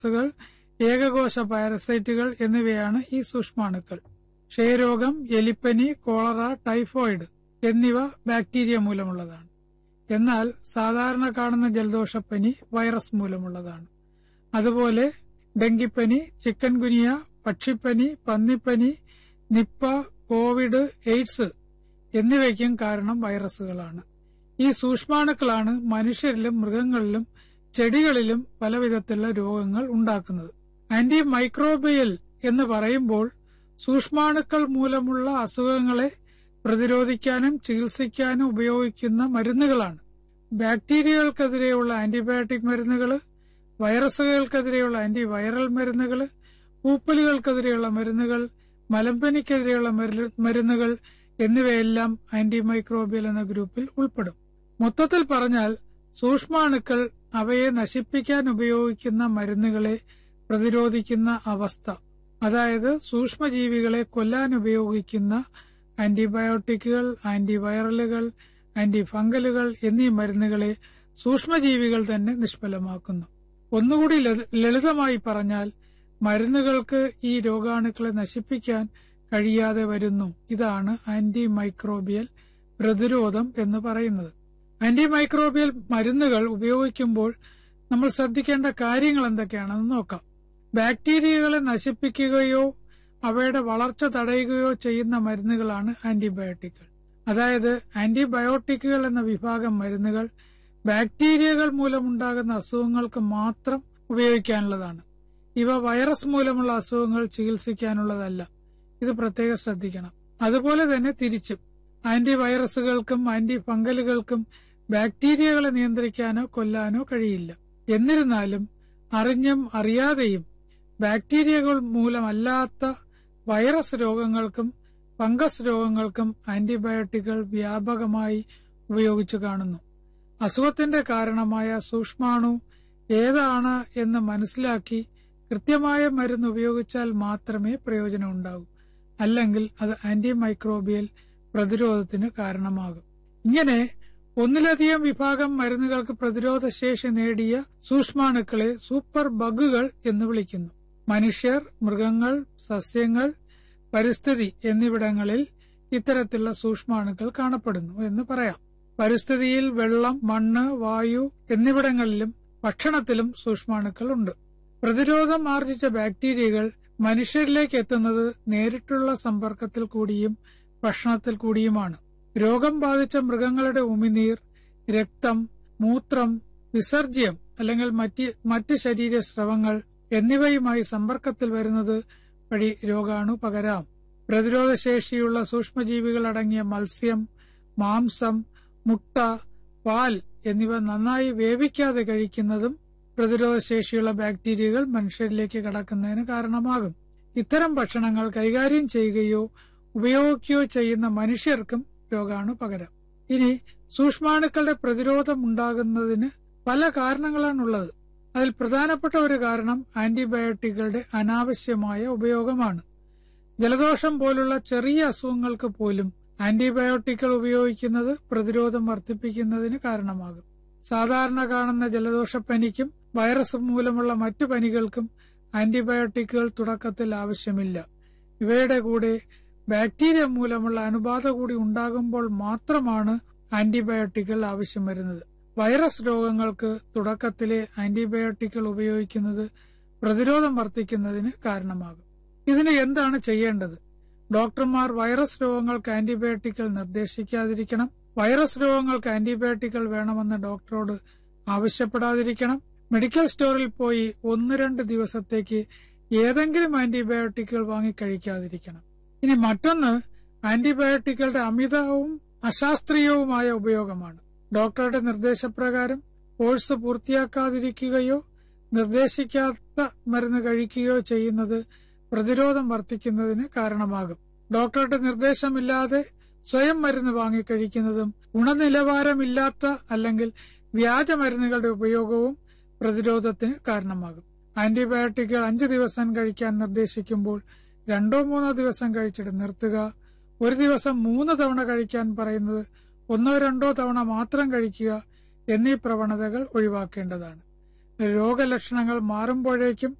വൈറസുകൾ ഏകകോശ പാരസൈറ്റുകൾ എന്നിവയാണ് ഈ സൂക്ഷ്മാണുക്കൾ ക്ഷയരോഗം എലിപ്പനി കോളറ ടൈഫോയിഡ് എന്നിവ ബാക്ടീരിയ മൂലമുള്ളതാണ് എന്നാൽ സാധാരണ കാണുന്ന ജലദോഷപ്പനി വൈറസ് മൂലമുള്ളതാണ് അതുപോലെ ഡെങ്കിപ്പനി ചിക്കൻ ഗുനിയ പക്ഷിപ്പനി പന്നിപ്പനി നിപ്പ കോവിഡ് എയ്ഡ്സ് എന്നിവയ്ക്കും കാരണം വൈറസുകളാണ് ഈ സൂക്ഷ്മാണുക്കളാണ് മനുഷ്യരിലും മൃഗങ്ങളിലും ചെടികളിലും പലവിധത്തിലുള്ള രോഗങ്ങൾ ഉണ്ടാക്കുന്നത് ആന്റി മൈക്രോബിയൽ എന്ന് പറയുമ്പോൾ സൂക്ഷ്മാണുക്കൾ മൂലമുള്ള അസുഖങ്ങളെ പ്രതിരോധിക്കാനും ചികിത്സിക്കാനും ഉപയോഗിക്കുന്ന മരുന്നുകളാണ് ബാക്ടീരിയകൾക്കെതിരെയുള്ള ആന്റിബയോട്ടിക് മരുന്നുകൾ വൈറസുകൾക്കെതിരെയുള്ള ആന്റി വൈറൽ മരുന്നുകൾ പൂപ്പലുകൾക്കെതിരെയുള്ള മരുന്നുകൾ മലമ്പനിക്കെതിരെയുള്ള മരുന്നുകൾ എന്നിവയെല്ലാം ആന്റി മൈക്രോബിയൽ എന്ന ഗ്രൂപ്പിൽ ഉൾപ്പെടും മൊത്തത്തിൽ പറഞ്ഞാൽ സൂക്ഷ്മാണുക്കൾ അവയെ നശിപ്പിക്കാൻ ഉപയോഗിക്കുന്ന മരുന്നുകളെ പ്രതിരോധിക്കുന്ന അവസ്ഥ അതായത് സൂക്ഷ്മജീവികളെ കൊല്ലാൻ ഉപയോഗിക്കുന്ന ആന്റിബയോട്ടിക്കുകൾ ആന്റിവൈറലുകൾ ആന്റി ഫംഗലുകൾ എന്നീ മരുന്നുകളെ സൂക്ഷ്മജീവികൾ തന്നെ നിഷ്ഫലമാക്കുന്നു ഒന്നുകൂടി ലളിതമായി പറഞ്ഞാൽ മരുന്നുകൾക്ക് ഈ രോഗാണുക്കളെ നശിപ്പിക്കാൻ കഴിയാതെ വരുന്നു ഇതാണ് ആന്റി മൈക്രോബിയൽ പ്രതിരോധം എന്ന് പറയുന്നത് ആന്റി മൈക്രോബിയൽ മരുന്നുകൾ ഉപയോഗിക്കുമ്പോൾ നമ്മൾ ശ്രദ്ധിക്കേണ്ട കാര്യങ്ങൾ എന്തൊക്കെയാണെന്ന് നോക്കാം ബാക്ടീരിയകളെ നശിപ്പിക്കുകയോ അവയുടെ വളർച്ച തടയുകയോ ചെയ്യുന്ന മരുന്നുകളാണ് ആന്റിബയോട്ടിക്കുകൾ അതായത് ആന്റിബയോട്ടിക്കുകൾ എന്ന വിഭാഗം മരുന്നുകൾ ബാക്ടീരിയകൾ മൂലമുണ്ടാകുന്ന അസുഖങ്ങൾക്ക് മാത്രം ഉപയോഗിക്കാനുള്ളതാണ് ഇവ വൈറസ് മൂലമുള്ള അസുഖങ്ങൾ ചികിത്സിക്കാനുള്ളതല്ല ഇത് പ്രത്യേകം ശ്രദ്ധിക്കണം അതുപോലെ തന്നെ തിരിച്ചും ആന്റിവൈറസുകൾക്കും ആന്റി ഫംഗലുകൾക്കും ബാക്ടീരിയകളെ നിയന്ത്രിക്കാനോ കൊല്ലാനോ കഴിയില്ല എന്നിരുന്നാലും അറിഞ്ഞും അറിയാതെയും ബാക്ടീരിയകൾ മൂലമല്ലാത്ത വൈറസ് രോഗങ്ങൾക്കും ഫംഗസ് രോഗങ്ങൾക്കും ആന്റിബയോട്ടിക്കുകൾ വ്യാപകമായി ഉപയോഗിച്ചു കാണുന്നു അസുഖത്തിന്റെ കാരണമായ സൂക്ഷ്മാണു ഏതാണ് എന്ന് മനസ്സിലാക്കി കൃത്യമായ മരുന്ന് ഉപയോഗിച്ചാൽ മാത്രമേ പ്രയോജനം ഉണ്ടാകൂ അല്ലെങ്കിൽ അത് ആന്റി മൈക്രോബിയൽ പ്രതിരോധത്തിന് കാരണമാകും ഇങ്ങനെ ഒന്നിലധികം വിഭാഗം മരുന്നുകൾക്ക് പ്രതിരോധ ശേഷി നേടിയ സൂക്ഷ്മാണുക്കളെ സൂപ്പർ ബഗുകൾ എന്ന് വിളിക്കുന്നു മനുഷ്യർ മൃഗങ്ങൾ സസ്യങ്ങൾ പരിസ്ഥിതി എന്നിവിടങ്ങളിൽ ഇത്തരത്തിലുള്ള സൂക്ഷ്മാണുക്കൾ കാണപ്പെടുന്നു എന്ന് പറയാം പരിസ്ഥിതിയിൽ വെള്ളം മണ്ണ് വായു എന്നിവിടങ്ങളിലും ഭക്ഷണത്തിലും സൂക്ഷ്മാണുക്കൾ ഉണ്ട് പ്രതിരോധം ആർജിച്ച ബാക്ടീരിയകൾ മനുഷ്യരിലേക്ക് എത്തുന്നത് നേരിട്ടുള്ള സമ്പർക്കത്തിൽ കൂടിയും ഭക്ഷണത്തിൽ കൂടിയുമാണ് രോഗം ബാധിച്ച മൃഗങ്ങളുടെ ഉമിനീർ രക്തം മൂത്രം വിസർജ്യം അല്ലെങ്കിൽ മറ്റ് മറ്റ് ശരീരസ്രവങ്ങൾ എന്നിവയുമായി സമ്പർക്കത്തിൽ വരുന്നത് വഴി രോഗാണു പകരാം പ്രതിരോധശേഷിയുള്ള സൂക്ഷ്മജീവികൾ അടങ്ങിയ മത്സ്യം മാംസം മുട്ട പാൽ എന്നിവ നന്നായി വേവിക്കാതെ കഴിക്കുന്നതും പ്രതിരോധശേഷിയുള്ള ബാക്ടീരിയകൾ മനുഷ്യരിലേക്ക് കടക്കുന്നതിന് കാരണമാകും ഇത്തരം ഭക്ഷണങ്ങൾ കൈകാര്യം ചെയ്യുകയോ ഉപയോഗിക്കുകയോ ചെയ്യുന്ന മനുഷ്യർക്കും രോഗാണു പകരാം ഇനി സൂക്ഷ്മാണുക്കളുടെ പ്രതിരോധം ഉണ്ടാകുന്നതിന് പല കാരണങ്ങളാണുള്ളത് അതിൽ പ്രധാനപ്പെട്ട ഒരു കാരണം ആന്റിബയോട്ടിക്കുകളുടെ അനാവശ്യമായ ഉപയോഗമാണ് ജലദോഷം പോലുള്ള ചെറിയ അസുഖങ്ങൾക്ക് പോലും ആന്റിബയോട്ടിക്കുകൾ ഉപയോഗിക്കുന്നത് പ്രതിരോധം വർദ്ധിപ്പിക്കുന്നതിന് കാരണമാകും സാധാരണ കാണുന്ന ജലദോഷപ്പനിക്കും വൈറസ് മൂലമുള്ള മറ്റു പനികൾക്കും ആന്റിബയോട്ടിക്കുകൾ തുടക്കത്തിൽ ആവശ്യമില്ല ഇവയുടെ കൂടെ ബാക്ടീരിയ മൂലമുള്ള അണുബാധ കൂടി ഉണ്ടാകുമ്പോൾ മാത്രമാണ് ആന്റിബയോട്ടിക്കുകൾ ആവശ്യം വരുന്നത് വൈറസ് രോഗങ്ങൾക്ക് തുടക്കത്തിലെ ആന്റിബയോട്ടിക്കുകൾ ഉപയോഗിക്കുന്നത് പ്രതിരോധം വർദ്ധിക്കുന്നതിന് കാരണമാകും ഇതിന് എന്താണ് ചെയ്യേണ്ടത് ഡോക്ടർമാർ വൈറസ് രോഗങ്ങൾക്ക് ആന്റിബയോട്ടിക്കുകൾ നിർദ്ദേശിക്കാതിരിക്കണം വൈറസ് രോഗങ്ങൾക്ക് ആന്റിബയോട്ടിക്കുകൾ വേണമെന്ന് ഡോക്ടറോട് ആവശ്യപ്പെടാതിരിക്കണം മെഡിക്കൽ സ്റ്റോറിൽ പോയി ഒന്ന് രണ്ട് ദിവസത്തേക്ക് ഏതെങ്കിലും ആന്റിബയോട്ടിക്കുകൾ വാങ്ങി കഴിക്കാതിരിക്കണം ഇനി മറ്റൊന്ന് ആന്റിബയോട്ടിക്കുകളുടെ അമിതവും അശാസ്ത്രീയവുമായ ഉപയോഗമാണ് ഡോക്ടറുടെ നിർദ്ദേശപ്രകാരം കോഴ്സ് പൂർത്തിയാക്കാതിരിക്കുകയോ നിർദ്ദേശിക്കാത്ത മരുന്ന് കഴിക്കുകയോ ചെയ്യുന്നത് പ്രതിരോധം വർദ്ധിക്കുന്നതിന് കാരണമാകും ഡോക്ടറുടെ നിർദ്ദേശമില്ലാതെ സ്വയം മരുന്ന് വാങ്ങിക്കഴിക്കുന്നതും ഗുണനിലവാരമില്ലാത്ത അല്ലെങ്കിൽ വ്യാജ മരുന്നുകളുടെ ഉപയോഗവും പ്രതിരോധത്തിന് കാരണമാകും ആന്റിബയോട്ടിക്കുകൾ അഞ്ചു ദിവസം കഴിക്കാൻ നിർദ്ദേശിക്കുമ്പോൾ രണ്ടോ മൂന്നോ ദിവസം കഴിച്ചിട്ട് നിർത്തുക ഒരു ദിവസം മൂന്ന് തവണ കഴിക്കാൻ പറയുന്നത് ഒന്നോ രണ്ടോ തവണ മാത്രം കഴിക്കുക എന്നീ പ്രവണതകൾ ഒഴിവാക്കേണ്ടതാണ് രോഗലക്ഷണങ്ങൾ മാറുമ്പോഴേക്കും